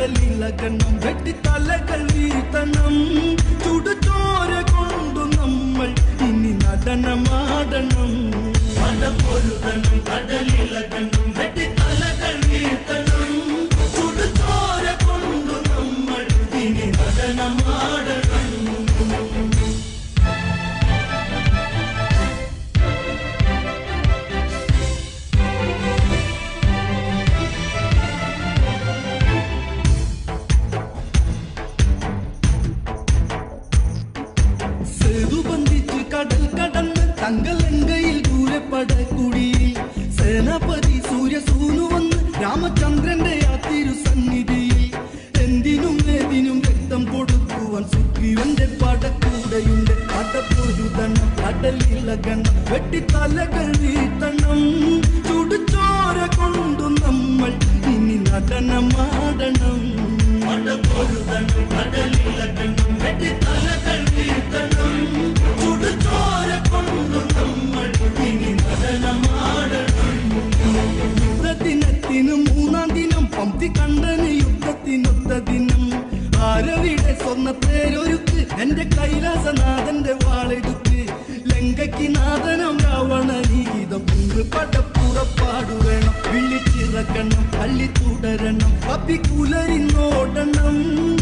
കടലിളകണം വെട്ടിത്തലകൾ വീഴ്ത്തണം ചുടുചോര കൊണ്ടു നമ്മൾ ഇനി നടനമാടണം പടപൊരുതണം കടലിളകണം വെട്ടിത്തലകൾ വീഴ്ത്തണം ചുടുചോര കൊണ്ടു നമ്മൾ ഇനി നടനമാടണം സേതു ബന്ധിച്ച് കടൽ കടന്ന് തങ്കലങ്കയിൽ ദൂരപ്പടക്കുടിയിൽ സേനാപതി സൂര്യസൂനു വന്ന് രാമചന്ദ്രന്റെ ആ തിരുസന്നിധിയിൽ എന്തിനും ഏതിനും രക്തം കൊടുക്കുവാൻ സുഗ്രീവന്റെ പടക്കൂടെയുണ്ട് പടപ്പൊരുതണം കടലിളകണം വെട്ടിത്തലകൾ വീഴ്ത്തണം ചുടുചോര കൊണ്ടു നമ്മൾ ഇനി നടനമാടണം പടപ്പൊരുതണം കടലിളകണം വെട്ടിത്തലകൾ വീഴ്ത്തണം ചുടുചോര കൊണ്ടു നമ്മൾ ഇനി നടനമാടണം യുദ്ധദിനത്തിന് മൂന്നാം ദിനം പമ്പി കണ്ടന് യുദ്ധത്തിനൊത്ത ദിനം ആരവിടെ സ്വർണ്ണത്തേരൊരുക്ക് എന്റെ കൈലാസനാഥന്റെ വാളെടുക്ക് ലങ്കയ്ക്ക് നാഥനം രാവണ ഗീതം ഇന്ന് പടപ്പുറപ്പാടു വേണം വിളിച്ചിറക്കണം അള്ളി തുടരണം കപ്പി കുലരിന്നോടണം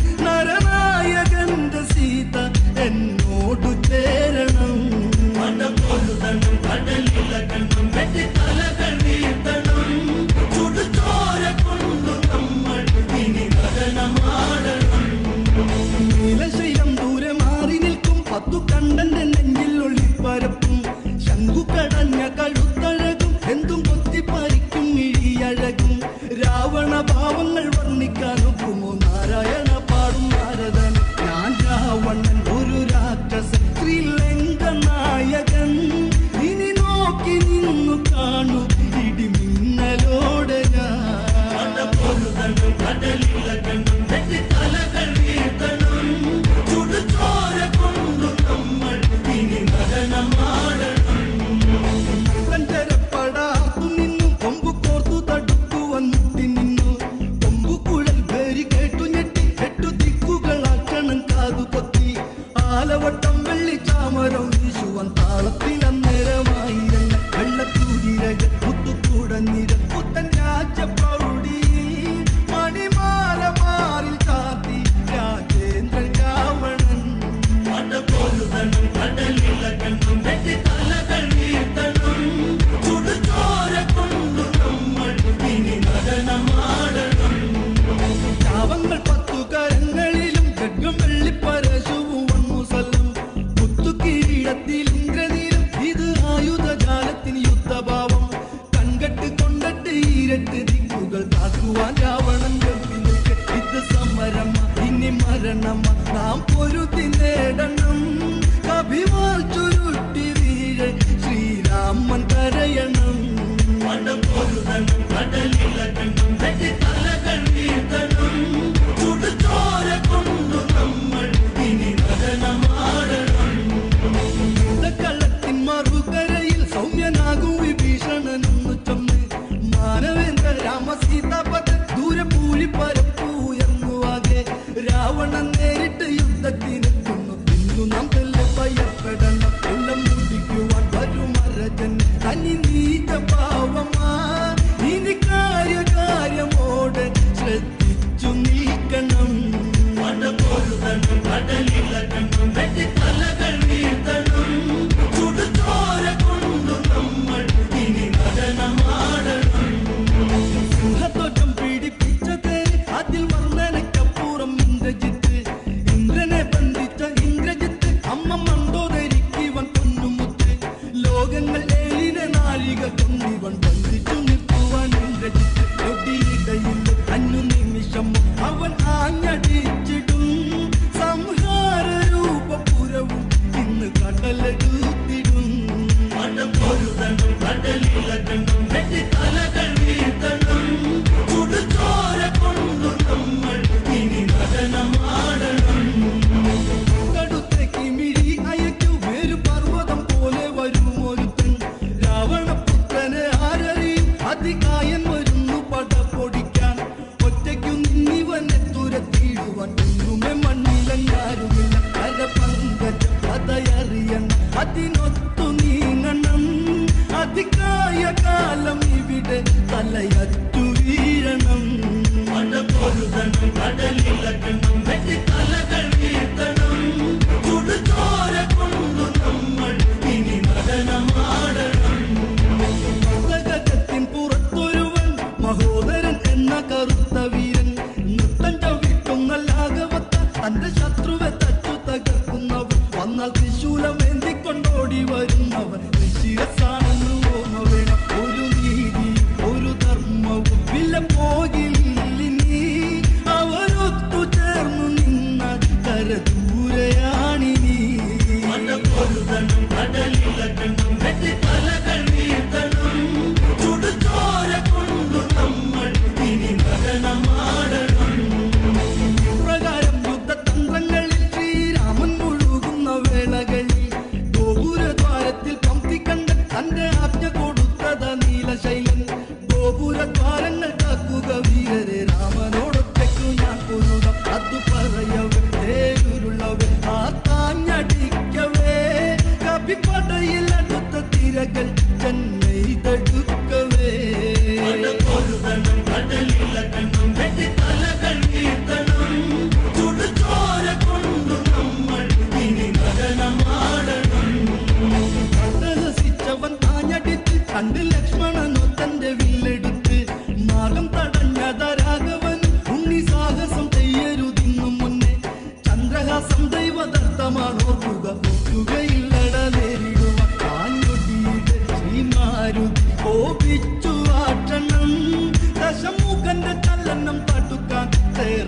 നരനായകന്റെ സീത എന്നോടു ചേരണം പടപ്പൊരുതണം കടലിളകണം വെട്ടിത്തലകൾ വീഴ്ത്തണം ചുടുചോര കൊണ്ടു നമ്മൾ ഇനി നടനമാടണം നീലശൈലം ദൂരെ മാറി നിൽക്കും പത്തു കണ്ടന്റെ നെഞ്ചിൽ ഒളിപ്പരപ്പും ശംഖു കടഞ്ഞ കഴുത്തഴകും എന്തും കൊത്തിപ്പറിക്കും ഇഴിയഴകും രാവണ ഭാവങ്ങൾ വർണ്ണിക്കാനൊക്കുമോ നാരായണ പാടും നാരദൻ ഞാൻ രാവണൻ ഒരു രാക്ഷസൻ ശ്രീലങ്ക നായകൻ ഇനി നോക്കി നിന്നു കാണൂ ഇടിമിന്നലോടെ ഞാൻ കടലിളകണം വെട്ടിത്തലകൾ വീഴ്ത്തണം ചുടുചോര കൊണ്ടു നമ്മൾ ഇനി നടനമാടണം പഞ്ചരപ്പടാത്തു നിന്നു കൊമ്പു കോർത്തു തടുക്കുവാൻ മുട്ടി നിന്നു കൊമ്പു കുഴൽ പേരി കേട്ടു ഞെട്ടി എട്ടു ദിക്കുകളാക്കണം കാതു കൊത്തി ആലവട്ടം വെള്ളി ചാമരം വീശുവാൻ താളത്തിലന്നേരമായിരങ്ങൾ വെള്ളത്തൂരിരകൾ മുത്തുകൂടന്നിര പുത്തൻ രാജപ്രൗഢി മണിമാല മാറിൽ ചാത്തി രാജേന്ദ്രൻ രാവണൻ പടപോലുതണം കടലിളകണം വെട്ടിത്തലകൾ വീഴ്ത്തണം ചുടുചോര കൊണ്ടു നമ്മൾ ഇനി നടനമാടണം ചാവങ്ങൾ പത്തു കരങ്ങളിലും ഗഡ്ഗം വെള്ളിപ്പരശുവും വൺമുസല്ലം കുത്തുകിരീടത്തിൽ ഇന്ദ്രനീലം ഇത് ആയുധജാലത്തിന് യുദ്ധഭാവം കൺകെട്ട് കൊണ്ടട്ട് ഈരട്ട് ദിക്കുകൾ കാക്കുവാൻ രാവണൻ ഗർഭിനിക്ക് ഇത് സമരമ ഇനി മരണമ നാം പൊരുതി നേടണം കഭിവാൾ ചുരുട്ടി വീഴെ ശ്രീരാമൻ കരയണം പടപ്പൊരുതണം കടലിളകണം വെട്ടിത്തലകൾ വീഴ്ത്തണം ചുടുചോര കൊണ്ടു നമ്മൾ ഇനി നടനമാടണം യുദ്ധക്കളത്തിൻ മറുകരയിൽ സൗമ്യനാകും വിഭീഷണനെന്ന് ചൊന്ന് മാനവേന്ദ്ര രാമസീതാപത ദൂരെ പൂഴി പരപ്പുയർന്നു ആകെ രാവണൻ നേരിട്ട് യുദ്ധത്തിനെത്തുന്നു തിന്നു നാം തെല്ലെ ഭയപ്പെടണം എല്ലാം മുടിക്കുവാൻ വരും അരജൻ തനി നീച്ച പാവമാ ഇനി കാര്യകാര്യമോടെ ശ്രദ്ധിച്ചു നീക്കണം പടപൊരുതണം കടലിളകണം വെട്ടിത്തലകൾ വീഴ്ത്തണം ചുടുചോര കൊണ്ടു നമ്മൾ ഇനി നടനമാടണം സിംഹത്വറ്റം പീഡിപ്പിച്ച തേര് അതിൽ വർണ്ണനക്കപ്പുറം ഇന്ദ്രജിത്ത് ഇന്ദ്രനെ ബന്ധിച്ച ഇന്ദ്രജിത്ത് അമ്മ മണ്ടോദരിക്കിവൻ പൊന്നുമുത്ത് ലോകങ്ങൾ ഏഴിനെ നാഴിക കൊണ്ടിവൻ ബന്ധിച്ചു നിർത്തുവാൻ ഇന്ദ്രജിത്ത് ഒടിയിടയിൽ അന്നു നിമിഷം അവൻ ആഞ്ഞടിച്ചിടും സംഹാര രൂപപുരവും ഇന്ന് കടലെടുത്തിടും പടപൊരുതണം കടലിളകണം വെട്ടിത്തലകൾ വീഴ്ത്തണം ചുടുചോര കൊണ്ടു നമ്മൾ ഇനി നടനമാടണം കടുത്തേക്ക് മിഴി അയക്കു വേരു പർവ്വതം പോലെ വരും ഒരുത്തൻ രാവണപുത്രനെ ആരറിയും അതികായൻ വരുന്നു പട പൊടിക്കാൻ ഒറ്റയ്ക്കു നിന്നിവൻ എത്തുന്നു അധികായ കാലം ഇവിടെ തലയറ്റു വീഴണം പൊരുതണം കടലിളക്കണം വെട്ടി തലകൾ വീഴ്ത്തണം ചുടുചോര കൊണ്ടു നമ്മൾ ഇനി നടനമാടണം പുസ്തകത്തിൻ പുറത്തൊരുവൻ മഹോദരൻ എന്ന കറുത്ത വീരൻ നൃത്തം ചവിട്ടുന്ന ലാഘവത്ത തന്റെ ശത്രുവെ തച്ചു തകർക്കുന്നവൻ വന്നാൽ ത്രിശൂലമേന്തിക്കൊണ്ടോടി വരുന്നവൻ ശിരസാണെന്ന് ഓർമ്മ വേണം ഒരു നീതി ഒരു ധർമ്മവും വില പോകില്ലിനി അവരൊത്തു ചേർന്നു നിന്ന കരദൂരയാണിനി പൊരുതണം കടലിളക്കണം വെട്ടി തലകൾ വീഴ്ത്തണം ചുടുചോര കൊണ്ടു നമ്മൾ ഇനി നടനമാടണം പ്രകാരം യുദ്ധതന്ത്രങ്ങളിൽ ശ്രീരാമൻ മുഴുകുന്ന വേളകളിൽ ഗോപുരദ്വാരത്തിൽ പമ്പി കണ്ട തന്റെ ആജ്ഞ കൊടുത്തത നീലശൈലൻ ഗോപുരദ്വാരങ്ങൾ കാക്കുക വീരരെ രാമനോടൊറ്റയ്ക്കു ഞാൻ പൊരുടം അത് പറയവേ തേരുരുള്ളവേ ആ താഞ്ഞടിക്കവേ കവിപ്പടയിൽ അടുത്ത തിരകൾ ചെന്നൈ തടുക്കവേ പൊരുതണം കടലിളക്കണം വെട്ടി തലകൾ വീഴ്ത്തണം ചുടുചോര കൊണ്ടു നമ്മൾ ഇനി നടനമാടണം രഹസിച്ചവൻ ആഞ്ഞടിച്ച് കണ്ട് ലക്ഷ്മണനോ തന്റെ വില്ലെടുത്ത് മാർഗം തടഞ്ഞത രാഘവൻ ഉണ്ണി സാഹസം ചെയ്യരുതിന്നു മുന്നേ ചന്ദ്രഹാസം ദൈവദത്തമാണോർക്കുക ഓർക്കുകയില്ലട നേരിടുവാൻ ആഞ്ഞൊടിയുടെ ശ്രീമാരുതി കോപിച്ചു ആട്ടണം ദശമുഖന്റെ ചലനം തടുക്കാൻ തേർ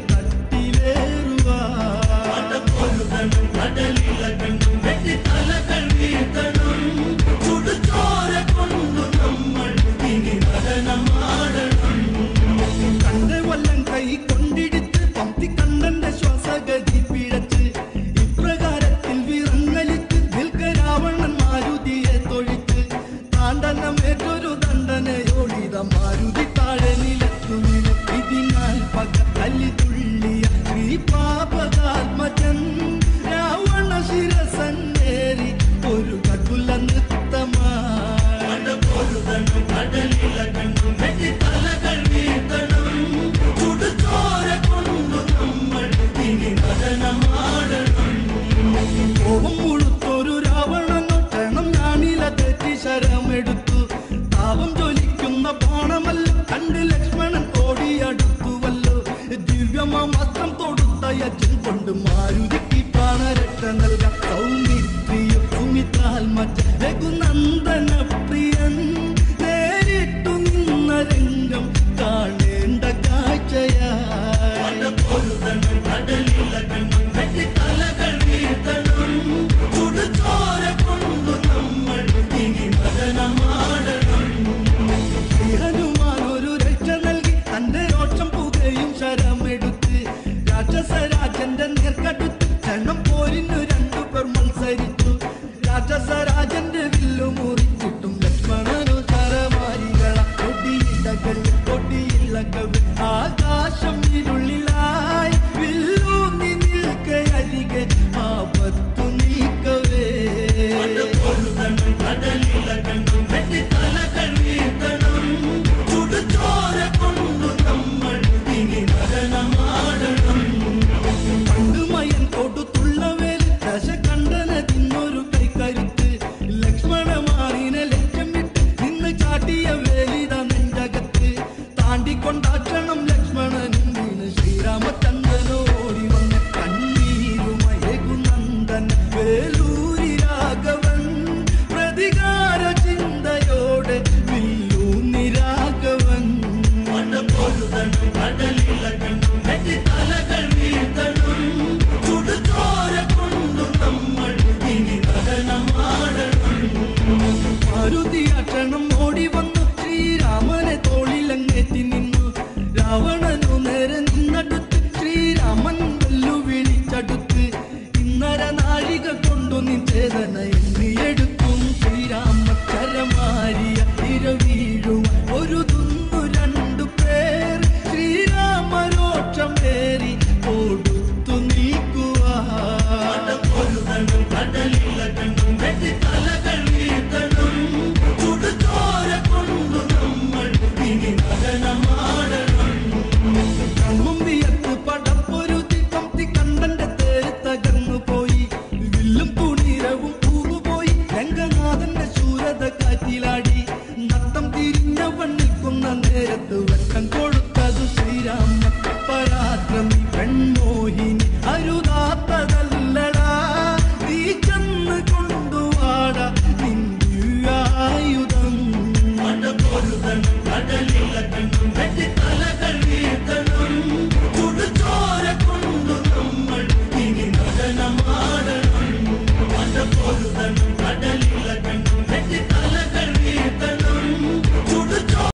തട്ടിലേറുവാൻ പൊരുതണം കടലിളക്കണം വെട്ടി തലകൾ വീഴ്ത്തണം ചുടുചോര കൊണ്ടു നമ്മൾ ഇനി നടനമാടണം കണ്ട് വല്ലം കൈ കൊണ്ടിടിച്ച് പമ്പി കണ്ണന്റെ ശ്വാസഗതി പിഴച്ച് ഇപ്രകാരത്തിൽ വിറങ്ങലിച്ച് നിൽക്ക രാവണൻ മാരുതിയെ തൊഴിച്ച് താണ്ഡനമേറ്റൊരു ദണ്ഡനയോടിത മാരുതി താഴെ നിലത്തു വീണു ഇതിനാൽ പക കല്ലി തുള്ളിയ ശ്രീ പാപകാത്മജൻ രാവണ ശിരസന്നേറി ഒരു കടുല നൃത്തമായി പൊരുതണം കടലിളക്കണം വെട്ടി തലകൾ വീഴ്ത്തണം ചുടുചോര കൊണ്ടു നമ്മൾ ഇനി നടനമാടണം കോപം മുഴുത്തൊരു രാവണനോ ക്ഷണം ഞാനില തെറ്റി ശരമെടുത്തു താപം ജ്വലിക്കുന്ന ബാണമല്ല കണ്ട് ലക്ഷ്മണൻ ഓടിയടുത്തുവല്ലോ ദിവ്യമാം വസ്ത്രം തൊടുത്ത യജ്ഞം കൊണ്ട് മാരുതിക്ക് പ്രാണരക്ഷ നൽകാം സൗമിത്രിയും സുമിത്രാൽ മറ്റ രഘുനന്ദന പ്രിയൻ നേരിട്ടു നിന്ന രംഗം കാണേണ്ട കാഴ്ചയായി പൊരുതണം കടലിളക്കണം വെട്ടി തലകൾ വീഴ്ത്തണം ചുടുചോര കൊണ്ടു നമ്മൾ ഇനി നടനമാടണം ഹനുമാൻ ഒരു രക്ഷ നൽകി തന്റെ രോഷം പുകയും ശരമെടുത്ത് രാക്ഷസരാജന്റെ നേർക്കടുത്ത് ക്ഷണം പോരിനു രണ്ടു പേർ മത്സരിച്ചു രാക്ഷസരാജന്റെ വില്ലു മുറിച്ചിട്ടും ലക്ഷ്മണനു ശരമാരികള കൊടിയിടകൾ കൊടിയില്ലകവ് ആകാശം ഇരുളിലായി വില്ലൂന്നി നിൽക്കയരികെ ആപത്തു നീക്കവേ പൊരുതണം കടലിളക്കണം വെട്ടി തലകൾ വീഴ്ത്തണം ചുടുചോര കൊണ്ടു നമ്മൾ ഇനി നടനമാടണം പണ്ടുമയൻ കൊടുത്തുള്ളവേൽ ദശകണ്ഠന തിന്നൊരു കൈക്കരുത്ത് ലക്ഷ്മണമാറിനെ ലക്ഷ്യം വിട്ട് നിന്ന് ചാട്ടിയ വേലിത നെഞ്ചകത്ത് താണ്ടിക്കൊണ്ടാക്ഷണം ലക്ഷ്മണനും വീണ് ശ്രീരാമചന്ദ്രനോടി വന്ന് കണ്ണീരുമയകുനന്ദൻ വേലൂരി രാഘവൻ പ്രതികാര ചിന്തയോടെ വില്ലൂന്നി രാഘവൻ പൊരുതണം കടലിളക്കണം വെട്ടി തലകൾ വീഴ്ത്തണം ചുടുചോര കൊണ്ടു നമ്മൾ ഇനി നടനമാടണം മാരുതിയാക്ഷണം ഓടി വന്നു ശ്രീരാമനെ തോളിലങ്ങേറ്റി നിന്നു രാവണനു നേരെ നിന്നടുത്ത് ശ്രീരാമൻ വെല്ലുവിളിച്ചടുത്ത് ഇന്നര നാഴിക കൊണ്ടു നിചേതന എണ്ണിയെടുക്കും ശ്രീരാമച്ചരമാരിയ ഇരവീഴും ഒരു തുന്നു രണ്ടു പേർ ശ്രീരാമരോക്ഷമേറി കൊടുത്തു നീക്കുവാൻ പൊരുതണം കടലിളക്കണം വെട്ടി തലകൾ വീഴ്ത്തണം ചുടുചോര നേരത്ത്